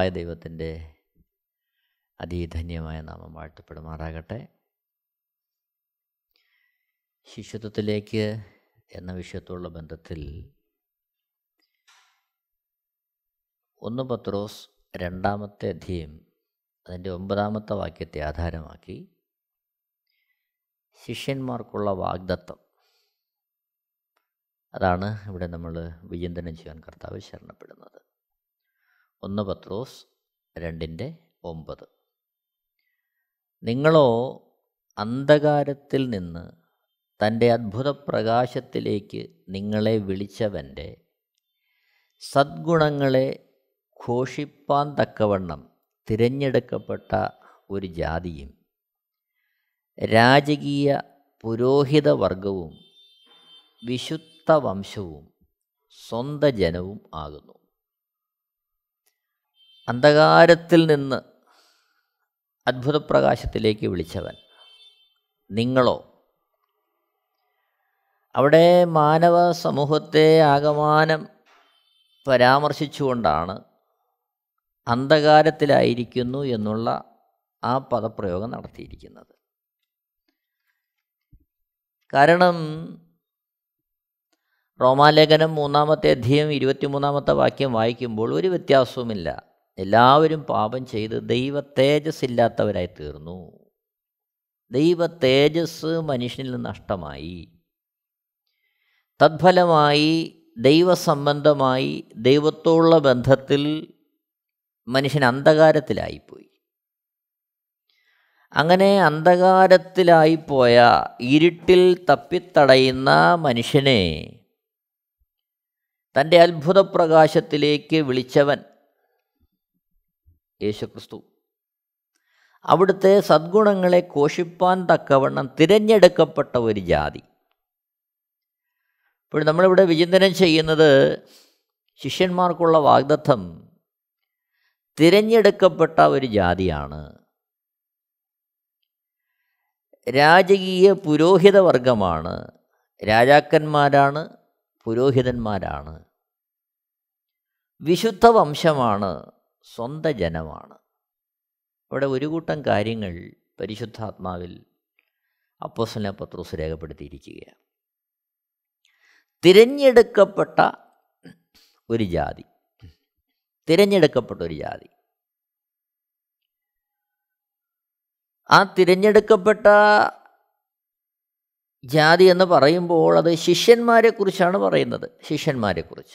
പിതാവായ ദൈവത്തിൻ്റെ അതിധന്യമായ നാമം വാഴ്ത്തപ്പെടുമാറാകട്ടെ ശിശുത്വത്തിലേക്ക് എന്ന വിഷയത്തോടുള്ള ബന്ധത്തിൽ ഒന്ന് പത്രോസ് രണ്ടാമത്തെ അധ്യയം അതിൻ്റെ ഒമ്പതാമത്തെ വാക്യത്തെ ആധാരമാക്കി ശിഷ്യന്മാർക്കുള്ള വാഗ്ദത്തം അതാണ് ഇവിടെ നമ്മൾ വിചിന്തനം ചെയ്യാൻ കർത്താവ് ശരണപ്പെടുന്നത് ഒന്ന് പത്രോസ് രണ്ടിൻ്റെ ഒമ്പത് നിങ്ങളോ അന്ധകാരത്തിൽ നിന്ന് തൻ്റെ അദ്ഭുത പ്രകാശത്തിലേക്ക് നിങ്ങളെ വിളിച്ചവൻ്റെ സദ്ഗുണങ്ങളെ ഘോഷിപ്പാൻ തക്കവണ്ണം തിരഞ്ഞെടുക്കപ്പെട്ട ഒരു ജാതിയും രാജകീയ പുരോഹിത വർഗവും വിശുദ്ധ വംശവും സ്വന്ത ജനവും ആകുന്നു അന്ധകാരത്തിൽ നിന്ന് അത്ഭുതപ്രകാശത്തിലേക്ക് വിളിച്ചവൻ നിങ്ങളോ അവിടെ മാനവ സമൂഹത്തെ ആകമാനം പരാമർശിച്ചുകൊണ്ടാണ് അന്ധകാരത്തിലായിരിക്കുന്നു എന്നുള്ള ആ പദപ്രയോഗം നടത്തിയിരിക്കുന്നത് കാരണം റോമാലേഖനം മൂന്നാമത്തെ അധ്യയം ഇരുപത്തിമൂന്നാമത്തെ വാക്യം വായിക്കുമ്പോൾ ഒരു വ്യത്യാസവുമില്ല എല്ലാവരും പാപം ചെയ്ത് ദൈവ തേജസ് ഇല്ലാത്തവരായി തീർന്നു ദൈവ തേജസ് മനുഷ്യനിൽ നിന്ന് നഷ്ടമായി തത്ഫലമായി ദൈവസംബന്ധമായി ദൈവത്തോടുള്ള ബന്ധത്തിൽ മനുഷ്യൻ അന്ധകാരത്തിലായിപ്പോയി അങ്ങനെ അന്ധകാരത്തിലായിപ്പോയ ഇരുട്ടിൽ തപ്പിത്തടയുന്ന മനുഷ്യനെ തൻ്റെ അത്ഭുത പ്രകാശത്തിലേക്ക് വിളിച്ചവൻ യേശുക്രിസ്തു അവിടുത്തെ സദ്ഗുണങ്ങളെ കോഷിപ്പാൻ തക്കവണ്ണം തിരഞ്ഞെടുക്കപ്പെട്ട ഒരു ജാതി ഇപ്പോൾ നമ്മളിവിടെ വിചിന്തനം ചെയ്യുന്നത് ശിഷ്യന്മാർക്കുള്ള വാഗ്ദത്തം തിരഞ്ഞെടുക്കപ്പെട്ട ഒരു ജാതിയാണ് രാജകീയ പുരോഹിത വർഗമാണ് രാജാക്കന്മാരാണ് പുരോഹിതന്മാരാണ് വിശുദ്ധ വംശമാണ് സ്വന്ത ജനമാണ് ഇവിടെ ഒരു കൂട്ടം കാര്യങ്ങൾ പരിശുദ്ധാത്മാവിൽ അപ്പോസല പത്രോസ് രേഖപ്പെടുത്തിയിരിക്കുകയാണ് തിരഞ്ഞെടുക്കപ്പെട്ട ഒരു ജാതി തിരഞ്ഞെടുക്കപ്പെട്ട ഒരു ജാതി ആ തിരഞ്ഞെടുക്കപ്പെട്ട ജാതി എന്ന് പറയുമ്പോൾ അത് ശിഷ്യന്മാരെക്കുറിച്ചാണ് പറയുന്നത് ശിഷ്യന്മാരെക്കുറിച്ച്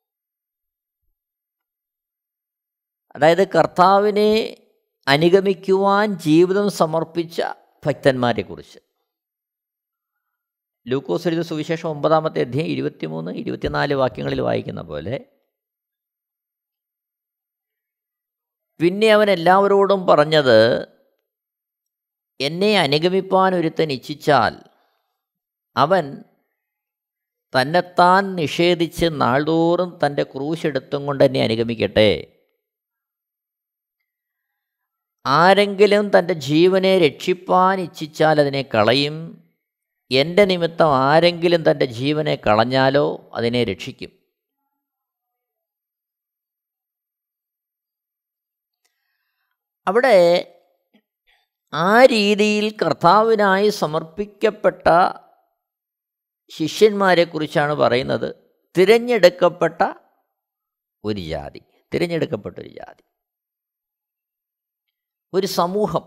അതായത് കർത്താവിനെ അനുഗമിക്കുവാൻ ജീവിതം സമർപ്പിച്ച ഭക്തന്മാരെക്കുറിച്ച് ലൂക്കോസ് എഴുതിയ സുവിശേഷം ഒമ്പതാമത്തെ അധ്യായം ഇരുപത്തിമൂന്ന് ഇരുപത്തിനാല് വാക്യങ്ങളിൽ വായിക്കുന്ന പോലെ പിന്നെ അവൻ എല്ലാവരോടും പറഞ്ഞത് എന്നെ അനുഗമിപ്പാൻ ഒരുത്തൻ ഇച്ഛിച്ചാൽ അവൻ തന്നെത്താൻ നിഷേധിച്ച് നാൾതോറും തൻ്റെ ക്രൂശെടുത്തും കൊണ്ട് എന്നെ അനുഗമിക്കട്ടെ ആരെങ്കിലും തൻ്റെ ജീവനെ രക്ഷിപ്പാൻ ഇച്ഛിച്ചാൽ അതിനെ കളയും എൻ്റെ നിമിത്തം ആരെങ്കിലും തൻ്റെ ജീവനെ കളഞ്ഞാലോ അതിനെ രക്ഷിക്കും അവിടെ ആ രീതിയിൽ കർത്താവിനായി സമർപ്പിക്കപ്പെട്ട ശിഷ്യന്മാരെക്കുറിച്ചാണ് പറയുന്നത് തിരഞ്ഞെടുക്കപ്പെട്ട ഒരു ജാതി തിരഞ്ഞെടുക്കപ്പെട്ട ഒരു ജാതി ഒരു സമൂഹം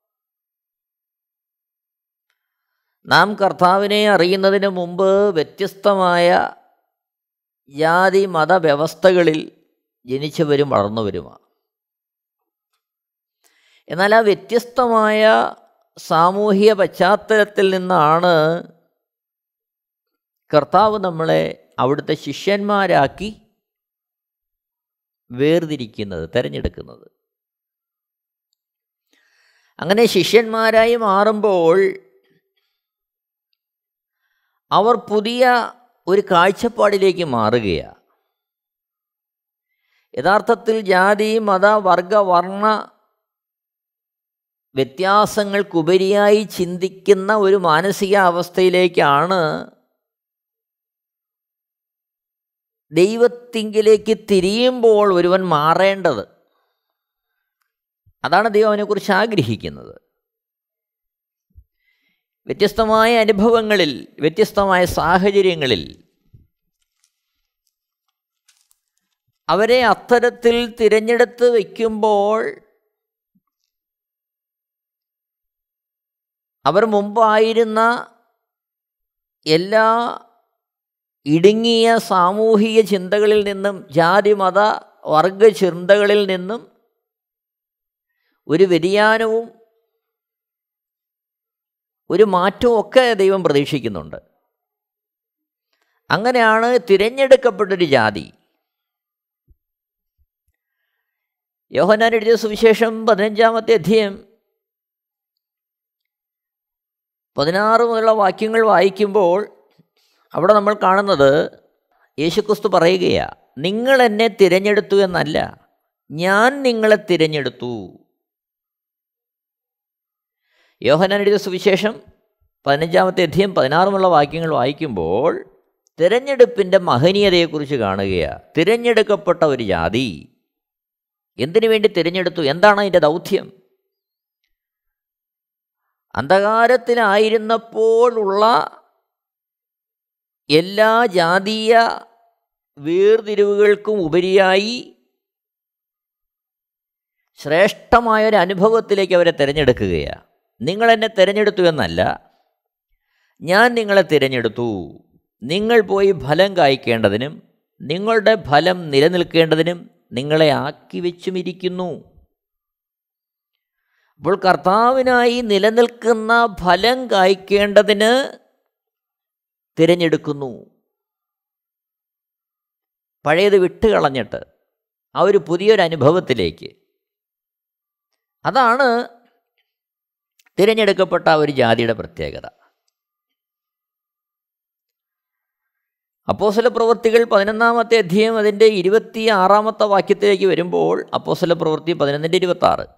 നാം കർത്താവിനെ അറിയുന്നതിന് മുമ്പ് വ്യത്യസ്തമായ ജാതി മതവ്യവസ്ഥകളിൽ ജനിച്ചവരും വളർന്നവരുമാണ് എന്നാൽ ആ വ്യത്യസ്തമായ സാമൂഹിക പശ്ചാത്തലത്തിൽ നിന്നാണ് കർത്താവ് നമ്മളെ അവിടുത്തെ ശിഷ്യന്മാരാക്കി വേർതിരിക്കുന്നത് തിരഞ്ഞെടുക്കുന്നത് അങ്ങനെ ശിഷ്യന്മാരായി മാറുമ്പോൾ അവർ പുതിയ ഒരു കാഴ്ചപ്പാടിലേക്ക് മാറുകയാണ് യഥാർത്ഥത്തിൽ ജാതി മത വർഗ വർണ്ണ വ്യത്യാസങ്ങൾക്കുപരിയായി ചിന്തിക്കുന്ന ഒരു മാനസികാവസ്ഥയിലേക്കാണ് ദൈവത്തിങ്കിലേക്ക് തിരിയുമ്പോൾ ഒരുവൻ മാറേണ്ടത് അതാണ് ദൈവം അവനെക്കുറിച്ച് ആഗ്രഹിക്കുന്നത് വ്യത്യസ്തമായ അനുഭവങ്ങളിൽ വ്യത്യസ്തമായ സാഹചര്യങ്ങളിൽ അവരെ അത്തരത്തിൽ തിരഞ്ഞെടുത്ത് വയ്ക്കുമ്പോൾ അവർ മുമ്പായിരുന്ന എല്ലാ ഇടുങ്ങിയ സാമൂഹിക ചിന്തകളിൽ നിന്നും ജാതി മത വർഗ ചിന്തകളിൽ നിന്നും ഒരു വ്യതിയാനവും ഒരു മാറ്റവും ഒക്കെ ദൈവം പ്രതീക്ഷിക്കുന്നുണ്ട് അങ്ങനെയാണ് തിരഞ്ഞെടുക്കപ്പെട്ടൊരു ജാതി യോഹനാൻ എഴുതിയ സുവിശേഷം പതിനഞ്ചാമത്തെ അധ്യയം പതിനാറ് മുതലുള്ള വാക്യങ്ങൾ വായിക്കുമ്പോൾ അവിടെ നമ്മൾ കാണുന്നത് യേശുക്രിസ്തു പറയുകയാണ് നിങ്ങൾ എന്നെ തിരഞ്ഞെടുത്തു എന്നല്ല ഞാൻ നിങ്ങളെ തിരഞ്ഞെടുത്തു യോഹനാൻ എഴുതിയ സുവിശേഷം പതിനഞ്ചാമത്തെ അധ്യയം പതിനാറുമുള്ള വാക്യങ്ങൾ വായിക്കുമ്പോൾ തിരഞ്ഞെടുപ്പിൻ്റെ മഹനീയതയെക്കുറിച്ച് കാണുകയാണ് തിരഞ്ഞെടുക്കപ്പെട്ട ഒരു ജാതി എന്തിനു വേണ്ടി തിരഞ്ഞെടുത്തു എന്താണ് അതിൻ്റെ ദൗത്യം അന്ധകാരത്തിലായിരുന്നപ്പോഴുള്ള എല്ലാ ജാതീയ വേർതിരിവുകൾക്കും ഉപരിയായി ശ്രേഷ്ഠമായ ഒരു അനുഭവത്തിലേക്ക് അവരെ തിരഞ്ഞെടുക്കുകയാണ് നിങ്ങൾ എന്നെ തിരഞ്ഞെടുത്തു എന്നല്ല ഞാൻ നിങ്ങളെ തിരഞ്ഞെടുത്തു നിങ്ങൾ പോയി ഫലം കായ്ക്കേണ്ടതിനും നിങ്ങളുടെ ഫലം നിലനിൽക്കേണ്ടതിനും നിങ്ങളെ ആക്കി വെച്ചുമിരിക്കുന്നു അപ്പോൾ കർത്താവിനായി നിലനിൽക്കുന്ന ഫലം കായ്ക്കേണ്ടതിന് തിരഞ്ഞെടുക്കുന്നു പഴയത് വിട്ടുകളഞ്ഞിട്ട് ആ ഒരു പുതിയൊരു അനുഭവത്തിലേക്ക് അതാണ് തിരഞ്ഞെടുക്കപ്പെട്ട ഒരു ജാതിയുടെ പ്രത്യേകത അപ്പോസല പ്രവൃത്തികൾ പതിനൊന്നാമത്തെ അധ്യയം അതിൻ്റെ ഇരുപത്തി ആറാമത്തെ വാക്യത്തിലേക്ക് വരുമ്പോൾ അപ്പോസല പ്രവൃത്തി പതിനൊന്നിൻ്റെ ഇരുപത്തി ആറ്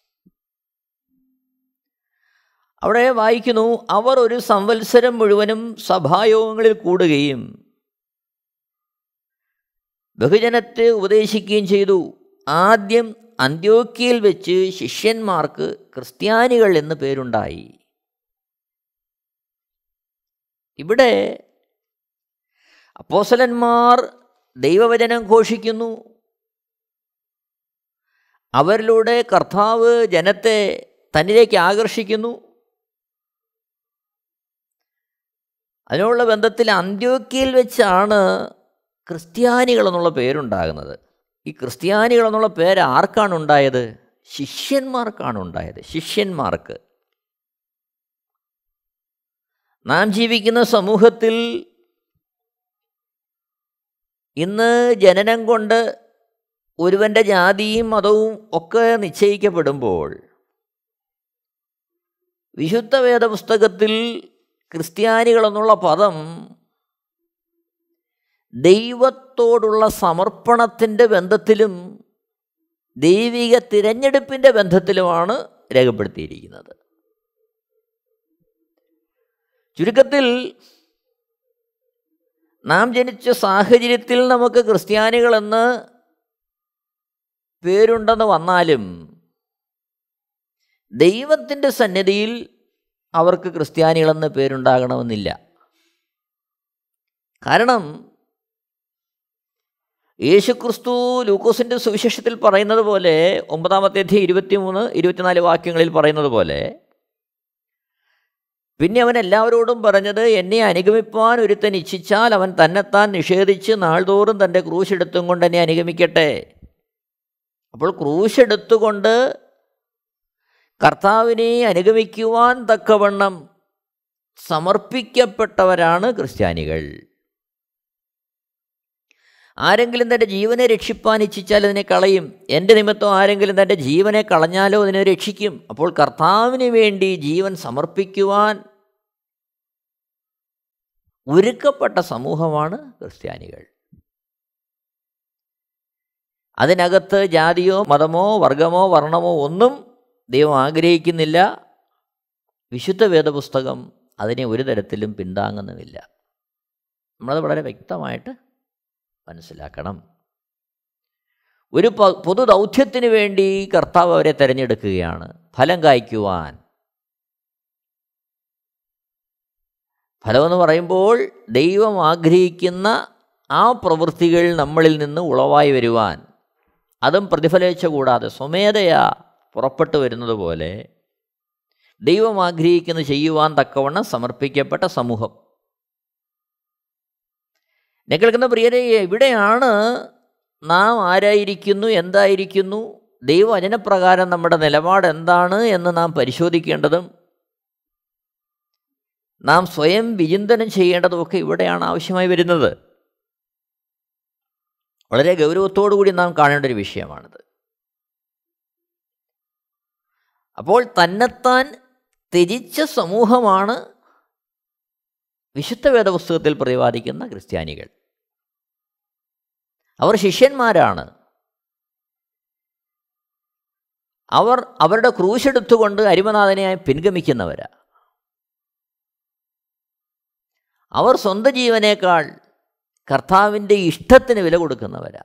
അവിടെ വായിക്കുന്നു അവർ ഒരു സംവത്സരം മുഴുവനും സഭായോഗങ്ങളിൽ കൂടുകയും ബഹുജനത്തെ ഉപദേശിക്കുകയും ചെയ്തു ആദ്യം അന്ത്യോക്കിയിൽ വെച്ച് ശിഷ്യന്മാർക്ക് ക്രിസ്ത്യാനികൾ എന്ന് പേരുണ്ടായി ഇവിടെ അപ്പോസലന്മാർ ദൈവവചനം ഘോഷിക്കുന്നു അവരിലൂടെ കർത്താവ് ജനത്തെ തന്നിലേക്ക് ആകർഷിക്കുന്നു അതിനുള്ള ബന്ധത്തിൽ അന്ത്യോക്കിയിൽ വെച്ചാണ് ക്രിസ്ത്യാനികൾ എന്നുള്ള പേരുണ്ടാകുന്നത് ഈ ക്രിസ്ത്യാനികൾ എന്നുള്ള പേര് ആർക്കാണ് ഉണ്ടായത് ശിഷ്യന്മാർക്കാണ് ഉണ്ടായത് ശിഷ്യന്മാർക്ക് നാം ജീവിക്കുന്ന സമൂഹത്തിൽ ഇന്ന് ജനനം കൊണ്ട് ഒരുവൻ്റെ ജാതിയും മതവും ഒക്കെ നിശ്ചയിക്കപ്പെടുമ്പോൾ വിശുദ്ധ വേദപുസ്തകത്തിൽ ക്രിസ്ത്യാനികളെന്നുള്ള പദം ദൈവത്തോടുള്ള സമർപ്പണത്തിൻ്റെ ബന്ധത്തിലും ദൈവിക തിരഞ്ഞെടുപ്പിൻ്റെ ബന്ധത്തിലുമാണ് രേഖപ്പെടുത്തിയിരിക്കുന്നത് ചുരുക്കത്തിൽ നാം ജനിച്ച സാഹചര്യത്തിൽ നമുക്ക് ക്രിസ്ത്യാനികളെന്ന് പേരുണ്ടെന്ന് വന്നാലും ദൈവത്തിൻ്റെ സന്നിധിയിൽ അവർക്ക് ക്രിസ്ത്യാനികളെന്ന് പേരുണ്ടാകണമെന്നില്ല കാരണം യേശുക്രിസ്തു ലൂക്കോസിൻ്റെ സുവിശേഷത്തിൽ പറയുന്നത് പോലെ ഒമ്പതാമത്തെ അധ്യയം ഇരുപത്തിമൂന്ന് ഇരുപത്തിനാല് വാക്യങ്ങളിൽ പറയുന്നത് പോലെ പിന്നെ അവൻ എല്ലാവരോടും പറഞ്ഞത് എന്നെ അനുഗമിപ്പാൻ ഒരുത്തൻ ഇച്ഛിച്ചാൽ അവൻ തന്നെത്താൻ നിഷേധിച്ച് നാൾതോറും തൻ്റെ ക്രൂശ് എടുത്തും കൊണ്ട് എന്നെ അനുഗമിക്കട്ടെ അപ്പോൾ ക്രൂശ് എടുത്തുകൊണ്ട് കർത്താവിനെ അനുഗമിക്കുവാൻ തക്കവണ്ണം സമർപ്പിക്കപ്പെട്ടവരാണ് ക്രിസ്ത്യാനികൾ ആരെങ്കിലും തൻ്റെ ജീവനെ രക്ഷിപ്പാൻ ഇച്ഛിച്ചാൽ അതിനെ കളയും എൻ്റെ നിമിത്തം ആരെങ്കിലും തൻ്റെ ജീവനെ കളഞ്ഞാലോ അതിനെ രക്ഷിക്കും അപ്പോൾ കർത്താവിന് വേണ്ടി ജീവൻ സമർപ്പിക്കുവാൻ ഒരുക്കപ്പെട്ട സമൂഹമാണ് ക്രിസ്ത്യാനികൾ അതിനകത്ത് ജാതിയോ മതമോ വർഗമോ വർണ്ണമോ ഒന്നും ദൈവം ആഗ്രഹിക്കുന്നില്ല വിശുദ്ധ വേദപുസ്തകം അതിനെ ഒരു തരത്തിലും പിന്താങ്ങുന്നുമില്ല നമ്മളത് വളരെ വ്യക്തമായിട്ട് മനസ്സിലാക്കണം ഒരു പൊതു ദൗത്യത്തിന് വേണ്ടി കർത്താവ് അവരെ തിരഞ്ഞെടുക്കുകയാണ് ഫലം കായ്ക്കുവാൻ ഫലമെന്ന് പറയുമ്പോൾ ദൈവം ആഗ്രഹിക്കുന്ന ആ പ്രവൃത്തികൾ നമ്മളിൽ നിന്ന് ഉളവായി വരുവാൻ അതും പ്രതിഫലിച്ച കൂടാതെ സ്വമേധയാ പുറപ്പെട്ടു വരുന്നത് പോലെ ദൈവം ആഗ്രഹിക്കുന്ന ചെയ്യുവാൻ തക്കവണ്ണം സമർപ്പിക്കപ്പെട്ട സമൂഹം എന്നെ കേൾക്കുന്ന പ്രിയരെ എവിടെയാണ് നാം ആരായിരിക്കുന്നു എന്തായിരിക്കുന്നു ദൈവവചനപ്രകാരം നമ്മുടെ നിലപാട് എന്താണ് എന്ന് നാം പരിശോധിക്കേണ്ടതും നാം സ്വയം വിചിന്തനം ചെയ്യേണ്ടതുമൊക്കെ ഇവിടെയാണ് ആവശ്യമായി വരുന്നത് വളരെ ഗൗരവത്തോടു കൂടി നാം കാണേണ്ട ഒരു വിഷയമാണിത് അപ്പോൾ തന്നെത്താൻ ത്യജിച്ച സമൂഹമാണ് വിശുദ്ധ വേദപുസ്തകത്തിൽ പ്രതിപാദിക്കുന്ന ക്രിസ്ത്യാനികൾ അവർ ശിഷ്യന്മാരാണ് അവർ അവരുടെ ക്രൂശെടുത്തുകൊണ്ട് അരിമനാഥനെയായി പിൻഗമിക്കുന്നവരാ അവർ സ്വന്തം ജീവനേക്കാൾ കർത്താവിൻ്റെ ഇഷ്ടത്തിന് വില കൊടുക്കുന്നവരാ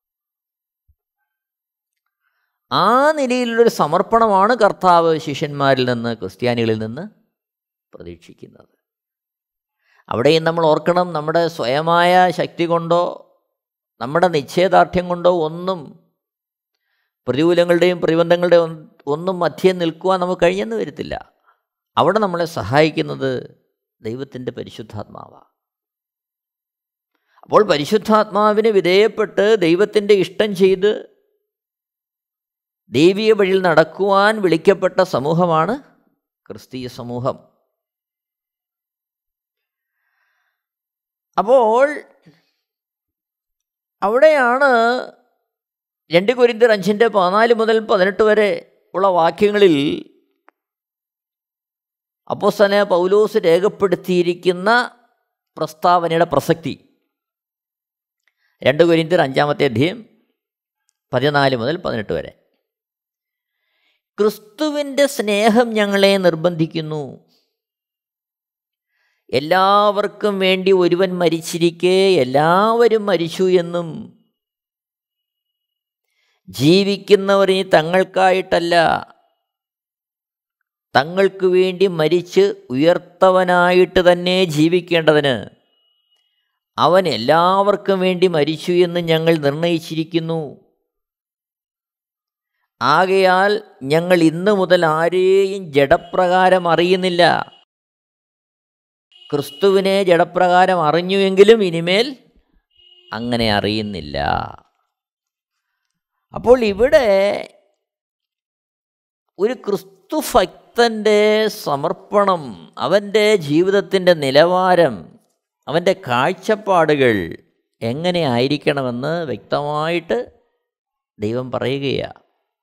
ആ നിലയിലുള്ളൊരു സമർപ്പണമാണ് കർത്താവ് ശിഷ്യന്മാരിൽ നിന്ന് ക്രിസ്ത്യാനികളിൽ നിന്ന് പ്രതീക്ഷിക്കുന്നത് അവിടെയും നമ്മൾ ഓർക്കണം നമ്മുടെ സ്വയമായ ശക്തി കൊണ്ടോ നമ്മുടെ നിശ്ചയദാർഢ്യം കൊണ്ടോ ഒന്നും പ്രതികൂലങ്ങളുടെയും പ്രതിബന്ധങ്ങളുടെയും ഒന്നും മധ്യം നിൽക്കുവാൻ നമുക്ക് കഴിഞ്ഞെന്ന് വരത്തില്ല അവിടെ നമ്മളെ സഹായിക്കുന്നത് ദൈവത്തിൻ്റെ പരിശുദ്ധാത്മാവാണ് അപ്പോൾ പരിശുദ്ധാത്മാവിന് വിധേയപ്പെട്ട് ദൈവത്തിൻ്റെ ഇഷ്ടം ചെയ്ത് ദൈവീയ വഴിയിൽ നടക്കുവാൻ വിളിക്കപ്പെട്ട സമൂഹമാണ് ക്രിസ്തീയ സമൂഹം അപ്പോൾ അവിടെയാണ് രണ്ട് കുരിന്തിർ അഞ്ചിൻ്റെ പതിനാല് മുതൽ പതിനെട്ട് വരെ ഉള്ള വാക്യങ്ങളിൽ അപ്പോസ്തല പൗലോസ് രേഖപ്പെടുത്തിയിരിക്കുന്ന പ്രസ്താവനയുടെ പ്രസക്തി രണ്ട് കുരിന്തിർ അഞ്ചാമത്തെ അധ്യയം പതിനാല് മുതൽ പതിനെട്ട് വരെ ക്രിസ്തുവിൻ്റെ സ്നേഹം ഞങ്ങളെ നിർബന്ധിക്കുന്നു എല്ലാവർക്കും വേണ്ടി ഒരുവൻ മരിച്ചിരിക്കെ എല്ലാവരും മരിച്ചു എന്നും ജീവിക്കുന്നവരിനി തങ്ങൾക്കായിട്ടല്ല തങ്ങൾക്ക് വേണ്ടി മരിച്ച് ഉയർത്തവനായിട്ട് തന്നെ ജീവിക്കേണ്ടതിന് അവൻ എല്ലാവർക്കും വേണ്ടി മരിച്ചു എന്ന് ഞങ്ങൾ നിർണയിച്ചിരിക്കുന്നു ആകയാൽ ഞങ്ങൾ ഇന്നു മുതൽ ആരെയും ജഡപ്രകാരം അറിയുന്നില്ല ക്രിസ്തുവിനെ ജഡപ്രകാരം അറിഞ്ഞുവെങ്കിലും ഇനിമേൽ അങ്ങനെ അറിയുന്നില്ല അപ്പോൾ ഇവിടെ ഒരു ക്രിസ്തു ഭക്തൻ്റെ സമർപ്പണം അവൻ്റെ ജീവിതത്തിൻ്റെ നിലവാരം അവൻ്റെ കാഴ്ചപ്പാടുകൾ എങ്ങനെ ആയിരിക്കണമെന്ന് വ്യക്തമായിട്ട് ദൈവം പറയുകയാണ്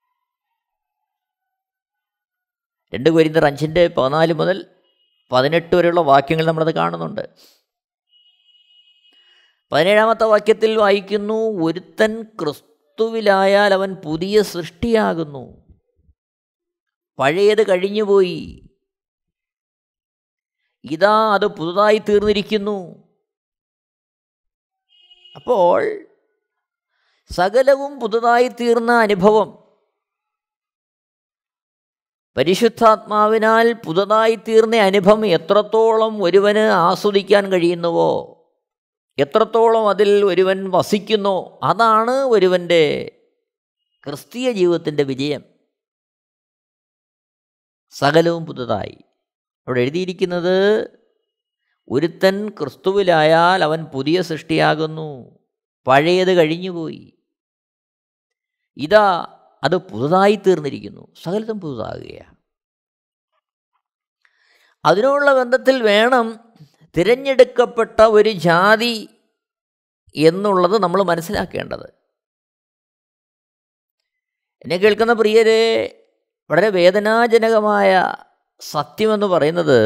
രണ്ട് കോരിന്തർ അഞ്ചിൻ്റെ പതിനാല് മുതൽ പതിനെട്ട് വരെയുള്ള വാക്യങ്ങൾ നമ്മളത് കാണുന്നുണ്ട് പതിനേഴാമത്തെ വാക്യത്തിൽ വായിക്കുന്നു ഒരുത്തൻ ക്രിസ്തുവിലായാൽ അവൻ പുതിയ സൃഷ്ടിയാകുന്നു പഴയത് കഴിഞ്ഞുപോയി ഇതാ അത് പുതുതായി തീർന്നിരിക്കുന്നു അപ്പോൾ സകലവും പുതുതായി തീർന്ന അനുഭവം പരിശുദ്ധാത്മാവിനാൽ പുതുതായി തീർന്ന അനുഭവം എത്രത്തോളം ഒരുവന് ആസ്വദിക്കാൻ കഴിയുന്നുവോ എത്രത്തോളം അതിൽ ഒരുവൻ വസിക്കുന്നോ അതാണ് ഒരുവൻ്റെ ക്രിസ്തീയ ജീവിതത്തിൻ്റെ വിജയം സകലവും പുതുതായി അവിടെ എഴുതിയിരിക്കുന്നത് ഒരുത്തൻ ക്രിസ്തുവിലായാൽ അവൻ പുതിയ സൃഷ്ടിയാകുന്നു പഴയത് കഴിഞ്ഞുപോയി ഇതാ അത് പുതുതായി തീർന്നിരിക്കുന്നു സകലതും പുതുതാകുകയാണ് അതിനുള്ള ബന്ധത്തിൽ വേണം തിരഞ്ഞെടുക്കപ്പെട്ട ഒരു ജാതി എന്നുള്ളത് നമ്മൾ മനസ്സിലാക്കേണ്ടത് എന്നെ കേൾക്കുന്ന പ്രിയരെ വളരെ വേദനാജനകമായ സത്യമെന്ന് പറയുന്നത്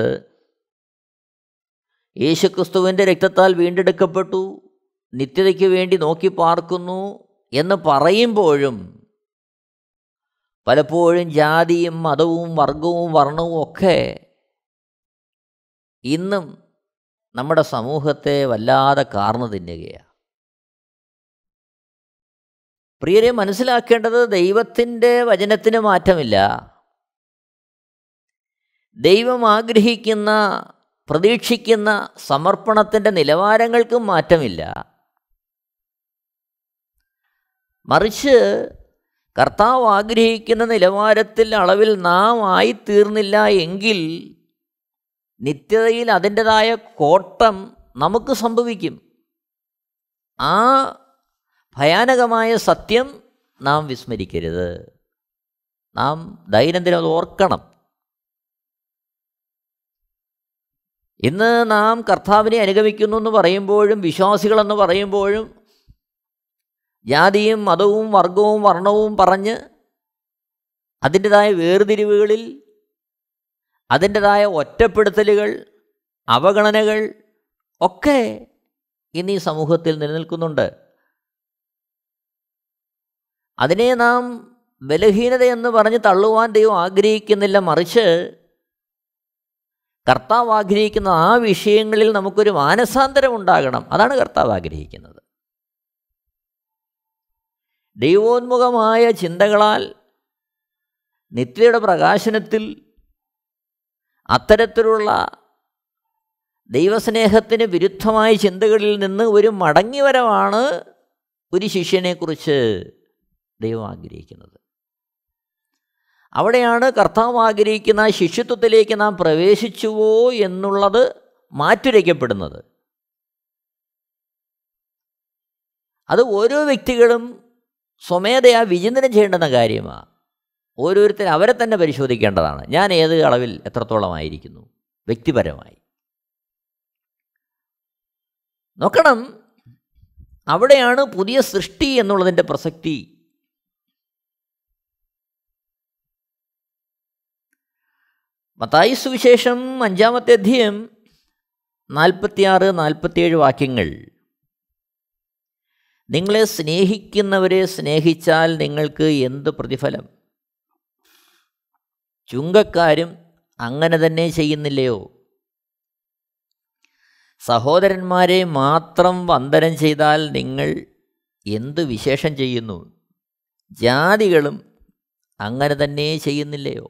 യേശുക്രിസ്തുവിൻ്റെ രക്തത്താൽ വീണ്ടെടുക്കപ്പെട്ടു നിത്യതയ്ക്ക് വേണ്ടി നോക്കി പാർക്കുന്നു എന്ന് പറയുമ്പോഴും പലപ്പോഴും ജാതിയും മതവും വർഗവും വർണ്ണവും ഒക്കെ ഇന്നും നമ്മുടെ സമൂഹത്തെ വല്ലാതെ കാർന്നു തിന്നുകയാണ് പ്രിയരെ മനസ്സിലാക്കേണ്ടത് ദൈവത്തിൻ്റെ വചനത്തിന് മാറ്റമില്ല ദൈവം ആഗ്രഹിക്കുന്ന പ്രതീക്ഷിക്കുന്ന സമർപ്പണത്തിൻ്റെ നിലവാരങ്ങൾക്കും മാറ്റമില്ല മറിച്ച് കർത്താവ് ആഗ്രഹിക്കുന്ന നിലവാരത്തിൽ അളവിൽ നാം ആയിത്തീർന്നില്ല എങ്കിൽ നിത്യതയിൽ അതിൻ്റെതായ കോട്ടം നമുക്ക് സംഭവിക്കും ആ ഭയാനകമായ സത്യം നാം വിസ്മരിക്കരുത് നാം ദൈനംദിനം അത് ഓർക്കണം ഇന്ന് നാം കർത്താവിനെ അനുഗമിക്കുന്നു എന്ന് പറയുമ്പോഴും വിശ്വാസികളെന്ന് പറയുമ്പോഴും ജാതിയും മതവും വർഗവും വർണ്ണവും പറഞ്ഞ് അതിൻ്റെതായ വേർതിരിവുകളിൽ അതിൻ്റെതായ ഒറ്റപ്പെടുത്തലുകൾ അവഗണനകൾ ഒക്കെ ഇന്ന് ഈ സമൂഹത്തിൽ നിലനിൽക്കുന്നുണ്ട് അതിനെ നാം ബലഹീനതയെന്ന് പറഞ്ഞ് തള്ളുവാൻ ദൈവം ആഗ്രഹിക്കുന്നില്ല മറിച്ച് കർത്താവ് ആഗ്രഹിക്കുന്ന ആ വിഷയങ്ങളിൽ നമുക്കൊരു മാനസാന്തരം ഉണ്ടാകണം അതാണ് കർത്താവ് ആഗ്രഹിക്കുന്നത് ദൈവോന്മുഖമായ ചിന്തകളാൽ നിത്യയുടെ പ്രകാശനത്തിൽ അത്തരത്തിലുള്ള ദൈവസ്നേഹത്തിന് വിരുദ്ധമായ ചിന്തകളിൽ നിന്ന് ഒരു മടങ്ങിവരവാണ് ഒരു ശിഷ്യനെക്കുറിച്ച് ദൈവം ആഗ്രഹിക്കുന്നത് അവിടെയാണ് കർത്താവ് ആഗ്രഹിക്കുന്ന ശിഷ്യത്വത്തിലേക്ക് നാം പ്രവേശിച്ചുവോ എന്നുള്ളത് മാറ്റുരയ്ക്കപ്പെടുന്നത് അത് ഓരോ വ്യക്തികളും സ്വമേധയാ വിചിന്തനം ചെയ്യേണ്ടുന്ന കാര്യമാണ് ഓരോരുത്തർ അവരെ തന്നെ പരിശോധിക്കേണ്ടതാണ് ഞാൻ ഏത് അളവിൽ എത്രത്തോളമായിരിക്കുന്നു വ്യക്തിപരമായി നോക്കണം അവിടെയാണ് പുതിയ സൃഷ്ടി എന്നുള്ളതിൻ്റെ പ്രസക്തി മത്തായി സുവിശേഷം അഞ്ചാമത്തെ അധ്യയം നാൽപ്പത്തിയാറ് നാൽപ്പത്തിയേഴ് വാക്യങ്ങൾ നിങ്ങളെ സ്നേഹിക്കുന്നവരെ സ്നേഹിച്ചാൽ നിങ്ങൾക്ക് എന്ത് പ്രതിഫലം ചുങ്കക്കാരും അങ്ങനെ തന്നെ ചെയ്യുന്നില്ലയോ സഹോദരന്മാരെ മാത്രം വന്ദനം ചെയ്താൽ നിങ്ങൾ എന്ത് വിശേഷം ചെയ്യുന്നു ജാതികളും അങ്ങനെ തന്നെ ചെയ്യുന്നില്ലയോ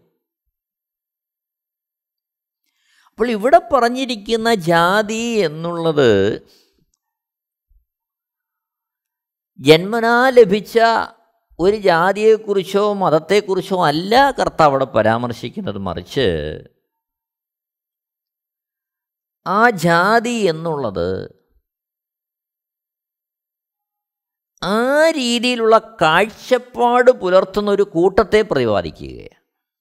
അപ്പോൾ ഇവിടെ പറഞ്ഞിരിക്കുന്ന ജാതി എന്നുള്ളത് ജന്മനാ ലഭിച്ച ഒരു ജാതിയെക്കുറിച്ചോ മതത്തെക്കുറിച്ചോ അല്ല കർത്താവ് അവിടെ പരാമർശിക്കുന്നത് മറിച്ച് ആ ജാതി എന്നുള്ളത് ആ രീതിയിലുള്ള കാഴ്ചപ്പാട് പുലർത്തുന്ന ഒരു കൂട്ടത്തെ പ്രതിപാദിക്കുകയാണ്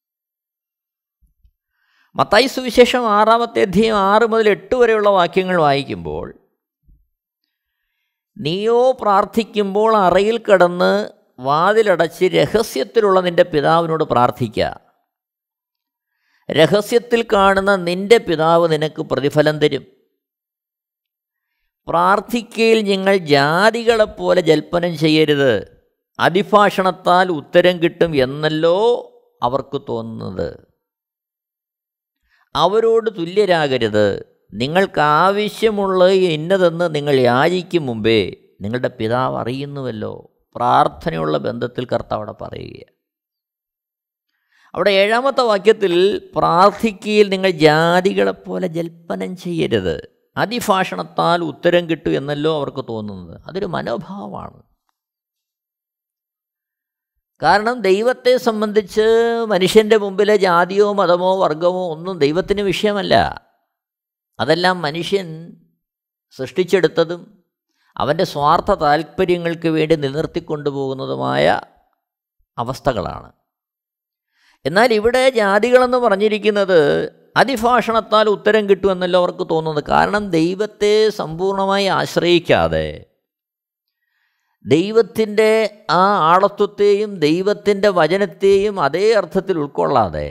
മത്തായി സുവിശേഷം ആറാമത്തെ അധ്യയം ആറ് മുതൽ എട്ട് വരെയുള്ള വാക്യങ്ങൾ വായിക്കുമ്പോൾ നീയോ പ്രാർത്ഥിക്കുമ്പോൾ അറയിൽ കിടന്ന് വാതിലടച്ച് രഹസ്യത്തിലുള്ള നിൻ്റെ പിതാവിനോട് പ്രാർത്ഥിക്കുക രഹസ്യത്തിൽ കാണുന്ന നിൻ്റെ പിതാവ് നിനക്ക് പ്രതിഫലം തരും പ്രാർത്ഥിക്കയിൽ നിങ്ങൾ ജാതികളെപ്പോലെ ജൽപ്പനം ചെയ്യരുത് അതിഭാഷണത്താൽ ഉത്തരം കിട്ടും എന്നല്ലോ അവർക്ക് തോന്നുന്നത് അവരോട് തുല്യരാകരുത് നിങ്ങൾക്ക് ആവശ്യമുള്ളത് ഇന്നതെന്ന് നിങ്ങൾ യാചിക്കും മുമ്പേ നിങ്ങളുടെ പിതാവ് അറിയുന്നുവല്ലോ പ്രാർത്ഥനയുള്ള ബന്ധത്തിൽ കർത്താവ് അവിടെ പറയുകയാണ് അവിടെ ഏഴാമത്തെ വാക്യത്തിൽ പ്രാർത്ഥിക്കയിൽ നിങ്ങൾ ജാതികളെപ്പോലെ ജൽപ്പനം ചെയ്യരുത് അതിഭാഷണത്താൽ ഉത്തരം കിട്ടും എന്നല്ലോ അവർക്ക് തോന്നുന്നത് അതൊരു മനോഭാവമാണ് കാരണം ദൈവത്തെ സംബന്ധിച്ച് മനുഷ്യൻ്റെ മുമ്പിലെ ജാതിയോ മതമോ വർഗമോ ഒന്നും ദൈവത്തിന് വിഷയമല്ല അതെല്ലാം മനുഷ്യൻ സൃഷ്ടിച്ചെടുത്തതും അവൻ്റെ സ്വാർത്ഥ താല്പര്യങ്ങൾക്ക് വേണ്ടി നിലനിർത്തിക്കൊണ്ടുപോകുന്നതുമായ അവസ്ഥകളാണ് എന്നാൽ ഇവിടെ ജാതികളെന്ന് പറഞ്ഞിരിക്കുന്നത് അതിഭാഷണത്താൽ ഉത്തരം കിട്ടുമെന്നല്ലോ അവർക്ക് തോന്നുന്നത് കാരണം ദൈവത്തെ സമ്പൂർണ്ണമായി ആശ്രയിക്കാതെ ദൈവത്തിൻ്റെ ആ ആളത്വത്തെയും ദൈവത്തിൻ്റെ വചനത്തെയും അതേ അർത്ഥത്തിൽ ഉൾക്കൊള്ളാതെ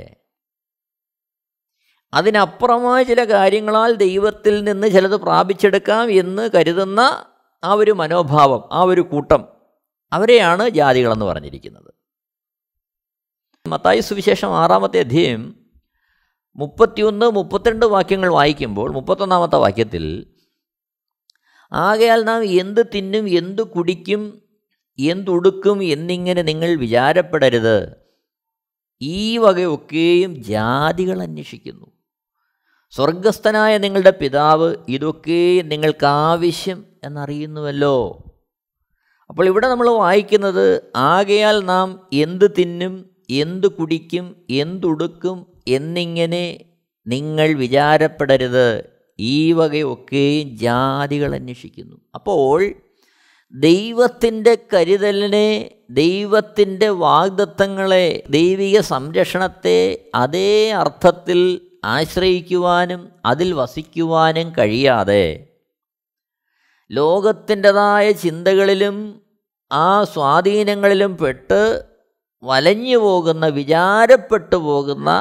അതിനപ്പുറമായ ചില കാര്യങ്ങളാൽ ദൈവത്തിൽ നിന്ന് ചിലത് പ്രാപിച്ചെടുക്കാം എന്ന് കരുതുന്ന ആ ഒരു മനോഭാവം ആ ഒരു കൂട്ടം അവരെയാണ് ജാതികളെന്ന് പറഞ്ഞിരിക്കുന്നത് മത്തായി സുവിശേഷം ആറാമത്തെ അധ്യയം മുപ്പത്തിയൊന്ന് മുപ്പത്തിരണ്ട് വാക്യങ്ങൾ വായിക്കുമ്പോൾ മുപ്പത്തൊന്നാമത്തെ വാക്യത്തിൽ ആകയാൽ നാം എന്ത് തിന്നും എന്ത് കുടിക്കും എന്തുടുക്കും എന്നിങ്ങനെ നിങ്ങൾ വിചാരപ്പെടരുത് ഈ വകയൊക്കെയും ജാതികൾ അന്വേഷിക്കുന്നു സ്വർഗസ്ഥനായ നിങ്ങളുടെ പിതാവ് ഇതൊക്കെയും നിങ്ങൾക്ക് ആവശ്യം എന്നറിയുന്നുവല്ലോ അപ്പോൾ ഇവിടെ നമ്മൾ വായിക്കുന്നത് ആകയാൽ നാം എന്ത് തിന്നും എന്ത് കുടിക്കും എന്തുടുക്കും എന്നിങ്ങനെ നിങ്ങൾ വിചാരപ്പെടരുത് ഈ വകയൊക്കെയും ജാതികൾ അന്വേഷിക്കുന്നു അപ്പോൾ ദൈവത്തിൻ്റെ കരുതലിനെ ദൈവത്തിൻ്റെ വാഗ്ദത്തങ്ങളെ ദൈവിക സംരക്ഷണത്തെ അതേ അർത്ഥത്തിൽ ആശ്രയിക്കുവാനും അതിൽ വസിക്കുവാനും കഴിയാതെ ലോകത്തിൻ്റെതായ ചിന്തകളിലും ആ സ്വാധീനങ്ങളിലും പെട്ട് വലഞ്ഞു പോകുന്ന വിചാരപ്പെട്ടു പോകുന്ന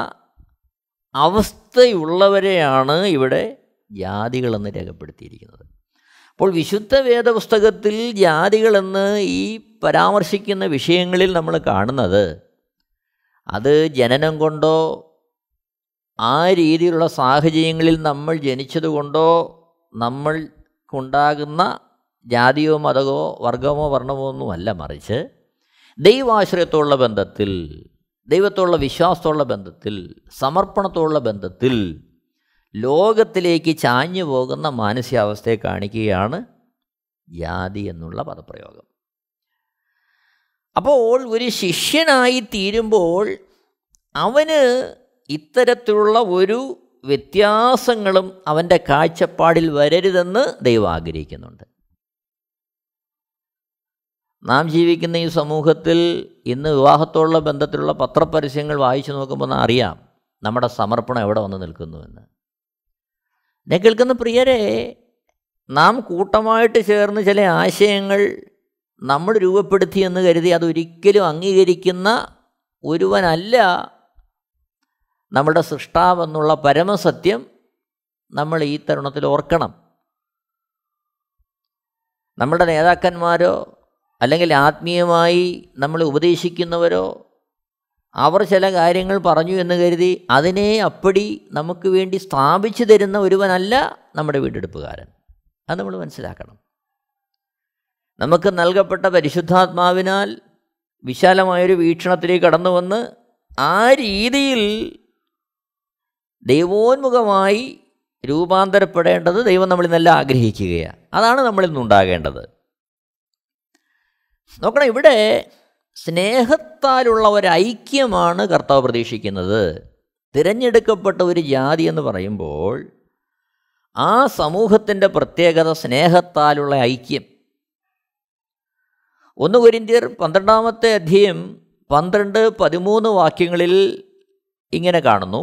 അവസ്ഥയുള്ളവരെയാണ് ഇവിടെ ജാതികളെന്ന് രേഖപ്പെടുത്തിയിരിക്കുന്നത് അപ്പോൾ വിശുദ്ധ വേദപുസ്തകത്തിൽ ജാതികളെന്ന് ഈ പരാമർശിക്കുന്ന വിഷയങ്ങളിൽ നമ്മൾ കാണുന്നത് അത് ജനനം കൊണ്ടോ ആ രീതിയിലുള്ള സാഹചര്യങ്ങളിൽ നമ്മൾ ജനിച്ചതുകൊണ്ടോ നമ്മൾക്കുണ്ടാകുന്ന ജാതിയോ മതമോ വർഗമോ വർണ്ണമോ ഒന്നുമല്ല മറിച്ച് ദൈവാശ്രയത്തോടുള്ള ബന്ധത്തിൽ ദൈവത്തോടുള്ള വിശ്വാസത്തോടുള്ള ബന്ധത്തിൽ സമർപ്പണത്തോടുള്ള ബന്ധത്തിൽ ലോകത്തിലേക്ക് ചാഞ്ഞു പോകുന്ന മാനസികാവസ്ഥയെ കാണിക്കുകയാണ് ജാതി എന്നുള്ള പദപ്രയോഗം അപ്പോൾ ഒരു ശിഷ്യനായി തീരുമ്പോൾ അവന് ഇത്തരത്തിലുള്ള ഒരു വ്യത്യാസങ്ങളും അവൻ്റെ കാഴ്ചപ്പാടിൽ വരരുതെന്ന് ദൈവം ആഗ്രഹിക്കുന്നുണ്ട് നാം ജീവിക്കുന്ന ഈ സമൂഹത്തിൽ ഇന്ന് വിവാഹത്തോടുള്ള ബന്ധത്തിലുള്ള പത്രപരസ്യങ്ങൾ വായിച്ചു നോക്കുമ്പോൾ അറിയാം നമ്മുടെ സമർപ്പണം എവിടെ വന്ന് നിൽക്കുന്നുവെന്ന് എന്നെ കേൾക്കുന്ന പ്രിയരെ നാം കൂട്ടമായിട്ട് ചേർന്ന് ചില ആശയങ്ങൾ നമ്മൾ രൂപപ്പെടുത്തി എന്ന് കരുതി അതൊരിക്കലും അംഗീകരിക്കുന്ന ഒരുവനല്ല നമ്മുടെ സൃഷ്ടാവെന്നുള്ള പരമസത്യം നമ്മൾ ഈ തരുണത്തിൽ ഓർക്കണം നമ്മുടെ നേതാക്കന്മാരോ അല്ലെങ്കിൽ ആത്മീയമായി നമ്മളെ ഉപദേശിക്കുന്നവരോ അവർ ചില കാര്യങ്ങൾ പറഞ്ഞു എന്ന് കരുതി അതിനെ അപ്പടി നമുക്ക് വേണ്ടി സ്ഥാപിച്ചു തരുന്ന ഒരുവനല്ല നമ്മുടെ വീണ്ടെടുപ്പുകാരൻ അത് നമ്മൾ മനസ്സിലാക്കണം നമുക്ക് നൽകപ്പെട്ട പരിശുദ്ധാത്മാവിനാൽ വിശാലമായൊരു വീക്ഷണത്തിലേക്ക് കടന്നു വന്ന് ആ രീതിയിൽ ദൈവോന്മുഖമായി രൂപാന്തരപ്പെടേണ്ടത് ദൈവം നമ്മളിൽ നിന്നെല്ലാം ആഗ്രഹിക്കുകയാണ് അതാണ് നമ്മളിൽ നിന്നുണ്ടാകേണ്ടത് നോക്കണം ഇവിടെ സ്നേഹത്താലുള്ള ഒരു ഐക്യമാണ് കർത്താവ് പ്രതീക്ഷിക്കുന്നത് തിരഞ്ഞെടുക്കപ്പെട്ട ഒരു ജാതി എന്ന് പറയുമ്പോൾ ആ സമൂഹത്തിൻ്റെ പ്രത്യേകത സ്നേഹത്താലുള്ള ഐക്യം ഒന്ന് കൊരിന്ത്യർ പന്ത്രണ്ടാമത്തെ അധ്യയം പന്ത്രണ്ട് പതിമൂന്ന് വാക്യങ്ങളിൽ ഇങ്ങനെ കാണുന്നു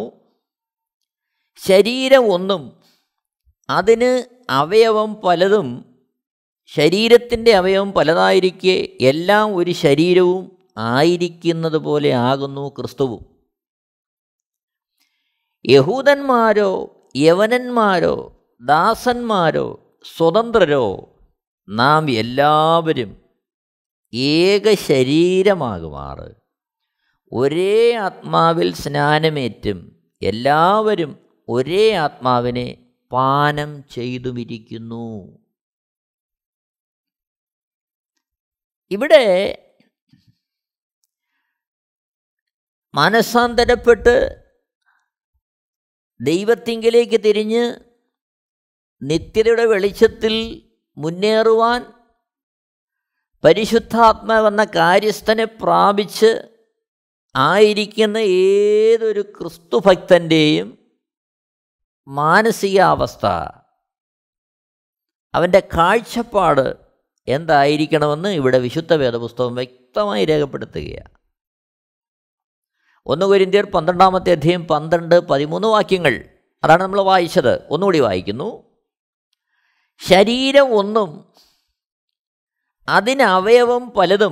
ശരീരം ഒന്നും അതിന് അവയവം പലതും ശരീരത്തിൻ്റെ അവയവം പലതായിരിക്കെ എല്ലാം ഒരു ശരീരവും ആയിരിക്കുന്നത് പോലെ ആകുന്നു ക്രിസ്തുവും യഹൂദന്മാരോ യവനന്മാരോ ദാസന്മാരോ സ്വതന്ത്രരോ നാം എല്ലാവരും ഏക ശരീരമാകുമാറ് ഒരേ ആത്മാവിൽ സ്നാനമേറ്റും എല്ലാവരും ഒരേ ആത്മാവിനെ പാനം ചെയ്തുമിരിക്കുന്നു ഇവിടെ മനസ്സാന്തരപ്പെട്ട് ദൈവത്തിങ്കിലേക്ക് തിരിഞ്ഞ് നിത്യതയുടെ വെളിച്ചത്തിൽ മുന്നേറുവാൻ പരിശുദ്ധാത്മാവെന്ന കാര്യസ്ഥനെ പ്രാപിച്ച് ആയിരിക്കുന്ന ഏതൊരു ക്രിസ്തുഭക്തൻ്റെയും മാനസികാവസ്ഥ അവൻ്റെ കാഴ്ചപ്പാട് എന്തായിരിക്കണമെന്ന് ഇവിടെ വിശുദ്ധ വേദപുസ്തകം വ്യക്തമായി രേഖപ്പെടുത്തുകയാണ് ഒന്ന് കൊരിന്ത്യർ പന്ത്രണ്ടാമത്തെ അധ്യയം പന്ത്രണ്ട് പതിമൂന്ന് വാക്യങ്ങൾ അതാണ് നമ്മൾ വായിച്ചത് ഒന്നുകൂടി വായിക്കുന്നു ശരീരം ഒന്നും അതിന് അവയവം പലതും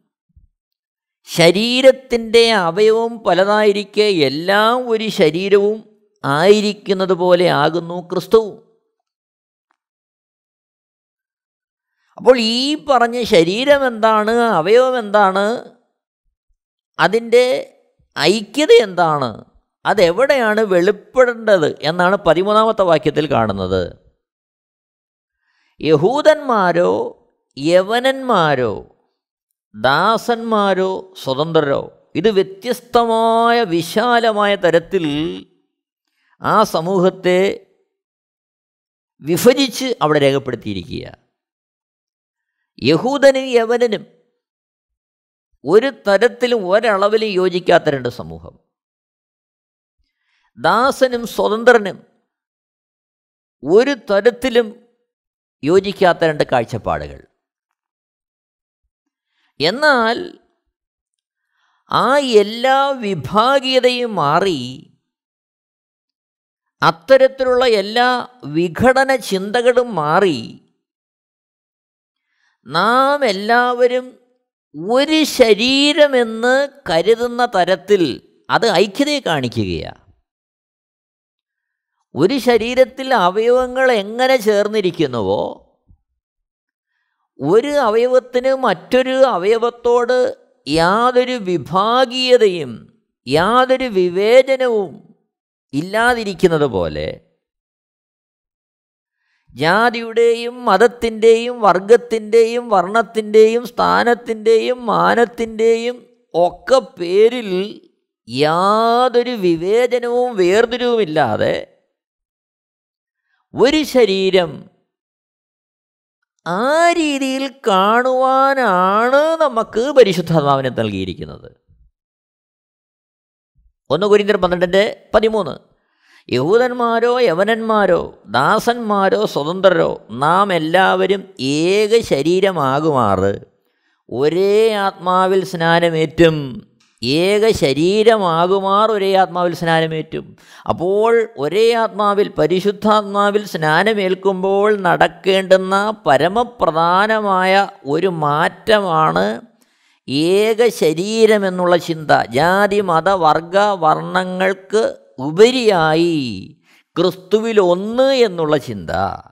ശരീരത്തിൻ്റെ അവയവം പലതായിരിക്കെ എല്ലാം ഒരു ശരീരവും ആയിരിക്കുന്നത് പോലെ ആകുന്നു ക്രിസ്തുവും അപ്പോൾ ഈ പറഞ്ഞ ശരീരം എന്താണ് അവയവം എന്താണ് അതിൻ്റെ ഐക്യത എന്താണ് അതെവിടെയാണ് വെളിപ്പെടേണ്ടത് എന്നാണ് പതിമൂന്നാമത്തെ വാക്യത്തിൽ കാണുന്നത് യഹൂദന്മാരോ യവനന്മാരോ ദാസന്മാരോ സ്വതന്ത്രരോ ഇത് വ്യത്യസ്തമായ വിശാലമായ തരത്തിൽ ആ സമൂഹത്തെ വിഭജിച്ച് അവിടെ രേഖപ്പെടുത്തിയിരിക്കുക യഹൂദനും യവനനും ഒരു തരത്തിലും ഒരളവിലും യോജിക്കാത്ത രണ്ട് സമൂഹം ദാസനും സ്വതന്ത്രനും ഒരു തരത്തിലും യോജിക്കാത്ത രണ്ട് കാഴ്ചപ്പാടുകൾ എന്നാൽ ആ എല്ലാ വിഭാഗീയതയും മാറി അത്തരത്തിലുള്ള എല്ലാ വിഘടന ചിന്തകളും മാറി നാം എല്ലാവരും ഒരു ശരീരമെന്ന് കരുതുന്ന തരത്തിൽ അത് ഐക്യതയെ കാണിക്കുകയാണ് ഒരു ശരീരത്തിൽ അവയവങ്ങൾ എങ്ങനെ ചേർന്നിരിക്കുന്നുവോ ഒരു അവയവത്തിന് മറ്റൊരു അവയവത്തോട് യാതൊരു വിഭാഗീയതയും യാതൊരു വിവേചനവും ഇല്ലാതിരിക്കുന്നത് പോലെ ജാതിയുടെയും മതത്തിൻ്റെയും വർഗത്തിൻ്റെയും വർണ്ണത്തിൻ്റെയും സ്ഥാനത്തിൻ്റെയും മാനത്തിൻ്റെയും ഒക്കെ പേരിൽ യാതൊരു വിവേചനവും വേർതിരിവുമില്ലാതെ ഒരു ശരീരം ആ രീതിയിൽ കാണുവാനാണ് നമുക്ക് പരിശുദ്ധാത്മാവിനെ നൽകിയിരിക്കുന്നത് ഒന്ന് കുരിന്തർ പന്ത്രണ്ടിൻ്റെ പതിമൂന്ന് യഹൂദന്മാരോ യവനന്മാരോ ദാസന്മാരോ സ്വതന്ത്രരോ നാം എല്ലാവരും ഏക ശരീരമാകുമാറ് ഒരേ ആത്മാവിൽ സ്നാനമേറ്റും ഏക ശരീരമാകുമാർ ഒരേ ആത്മാവിൽ സ്നാനമേറ്റും അപ്പോൾ ഒരേ ആത്മാവിൽ പരിശുദ്ധാത്മാവിൽ സ്നാനമേൽക്കുമ്പോൾ നടക്കേണ്ടുന്ന പരമപ്രധാനമായ ഒരു മാറ്റമാണ് ഏക ശരീരമെന്നുള്ള ചിന്ത ജാതി മത വർഗ വർണ്ണങ്ങൾക്ക് ഉപരിയായി ക്രിസ്തുവിൽ ഒന്ന് എന്നുള്ള ചിന്ത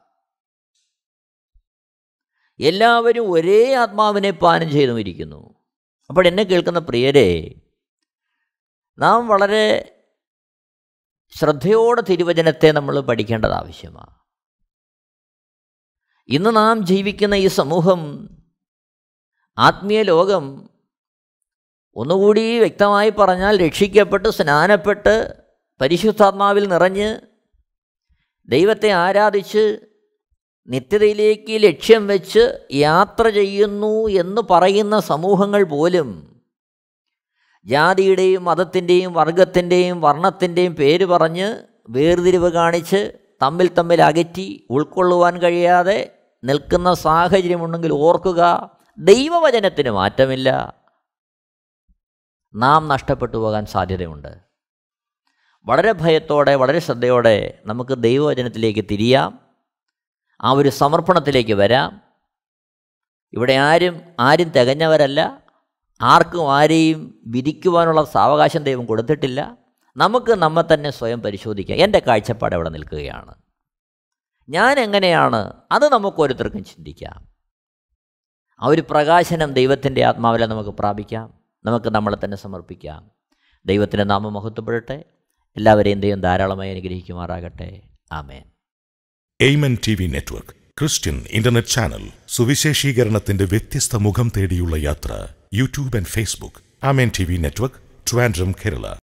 എല്ലാവരും ഒരേ ആത്മാവിനെ പാനം ചെയ്തുമിരിക്കുന്നു അപ്പോൾ എന്നെ കേൾക്കുന്ന പ്രിയരെ നാം വളരെ ശ്രദ്ധയോടെ തിരുവചനത്തെ നമ്മൾ പഠിക്കേണ്ടത് ആവശ്യമാണ് ഇന്ന് നാം ജീവിക്കുന്ന ഈ സമൂഹം ആത്മീയ ലോകം ഒന്നുകൂടി വ്യക്തമായി പറഞ്ഞാൽ രക്ഷിക്കപ്പെട്ട് സ്നാനപ്പെട്ട് പരിശുദ്ധാത്മാവിൽ നിറഞ്ഞ് ദൈവത്തെ ആരാധിച്ച് നിത്യതയിലേക്ക് ലക്ഷ്യം വെച്ച് യാത്ര ചെയ്യുന്നു എന്ന് പറയുന്ന സമൂഹങ്ങൾ പോലും ജാതിയുടെയും മതത്തിൻ്റെയും വർഗത്തിൻ്റെയും വർണ്ണത്തിൻ്റെയും പേര് പറഞ്ഞ് വേർതിരിവ് കാണിച്ച് തമ്മിൽ തമ്മിൽ അകറ്റി ഉൾക്കൊള്ളുവാൻ കഴിയാതെ നിൽക്കുന്ന സാഹചര്യമുണ്ടെങ്കിൽ ഓർക്കുക ദൈവവചനത്തിന് മാറ്റമില്ല നാം നഷ്ടപ്പെട്ടു പോകാൻ സാധ്യതയുണ്ട് വളരെ ഭയത്തോടെ വളരെ ശ്രദ്ധയോടെ നമുക്ക് ദൈവവചനത്തിലേക്ക് തിരിയാം ആ ഒരു സമർപ്പണത്തിലേക്ക് വരാം ഇവിടെ ആരും ആരും തികഞ്ഞവരല്ല ആർക്കും ആരെയും വിധിക്കുവാനുള്ള സാവകാശം ദൈവം കൊടുത്തിട്ടില്ല നമുക്ക് നമ്മെ തന്നെ സ്വയം പരിശോധിക്കാം എൻ്റെ കാഴ്ചപ്പാട് അവിടെ നിൽക്കുകയാണ് ഞാൻ എങ്ങനെയാണ് അത് നമുക്ക് ഓരോരുത്തർക്കും ചിന്തിക്കാം ആ ഒരു പ്രകാശനം ദൈവത്തിൻ്റെ ആത്മാവിലെ നമുക്ക് പ്രാപിക്കാം നമുക്ക് നമ്മളെ തന്നെ സമർപ്പിക്കാം ദൈവത്തിൻ്റെ നാമം മഹത്വപ്പെടട്ടെ എല്ലാവരെയും ദൈവം ധാരാളമായി അനുഗ്രഹിക്കുമാറാകട്ടെ ആമേൻ Amen T V network Christian internet channel സുവിശേഷീകരണത്തിന്റെ വ്യത്യസ്ത മുഖം തേടിയുള്ള യാത്ര YouTube and Facebook Amen T V network Trivandrum Kerala